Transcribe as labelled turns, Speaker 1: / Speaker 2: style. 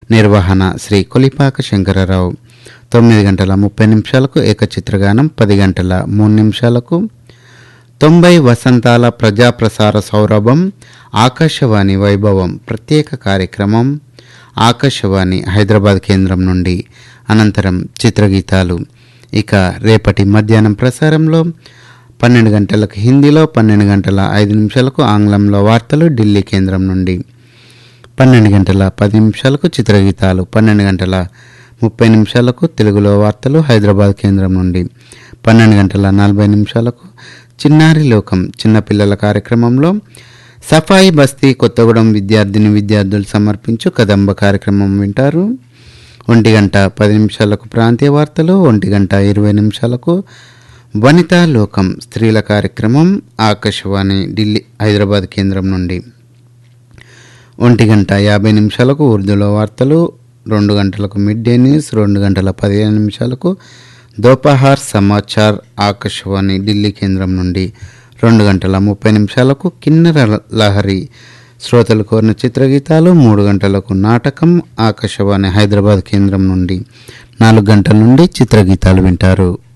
Speaker 1: నిర్వహణ శ్రీ కొలిపాక శంకరరావు తొమ్మిది గంటల ముప్పై నిమిషాలకు ఏకచిత్రగానం పది గంటల మూడు నిమిషాలకు తొంభై వసంతాల ప్రజాప్రసార సౌరభం ఆకాశవాణి వైభవం ప్రత్యేక కార్యక్రమం ఆకాశవాణి హైదరాబాద్ కేంద్రం నుండి అనంతరం చిత్రగీతాలు ఇక రేపటి మధ్యాహ్నం ప్రసారంలో పన్నెండు గంటలకు హిందీలో పన్నెండు గంటల ఐదు నిమిషాలకు ఆంగ్లంలో వార్తలు ఢిల్లీ కేంద్రం నుండి పన్నెండు గంటల పది నిమిషాలకు చిత్రగీతాలు పన్నెండు గంటల ముప్పై నిమిషాలకు తెలుగులో వార్తలు హైదరాబాద్ కేంద్రం నుండి పన్నెండు గంటల నలభై నిమిషాలకు చిన్నారి లోకం చిన్నపిల్లల కార్యక్రమంలో సఫాయి బస్తీ కొత్తగూడెం విద్యార్థిని విద్యార్థులు సమర్పించు కదంబ కార్యక్రమం వింటారు ఒంటి గంట పది నిమిషాలకు ప్రాంతీయ వార్తలు ఒంటి గంట ఇరవై నిమిషాలకు వనితా లోకం స్త్రీల కార్యక్రమం ఆకాశవాణి ఢిల్లీ హైదరాబాద్ కేంద్రం నుండి ఒంటి గంట యాభై నిమిషాలకు ఉర్దూలో వార్తలు రెండు గంటలకు మిడ్ డే న్యూస్ రెండు గంటల పదిహేను నిమిషాలకు దోపహార్ సమాచార్ ఆకాశవాణి ఢిల్లీ కేంద్రం నుండి రెండు గంటల ముప్పై నిమిషాలకు కిన్నెర లహరి శ్రోతలు కోరిన చిత్రగీతాలు మూడు గంటలకు నాటకం ఆకాశవాణి హైదరాబాద్ కేంద్రం నుండి నాలుగు గంటల నుండి చిత్రగీతాలు వింటారు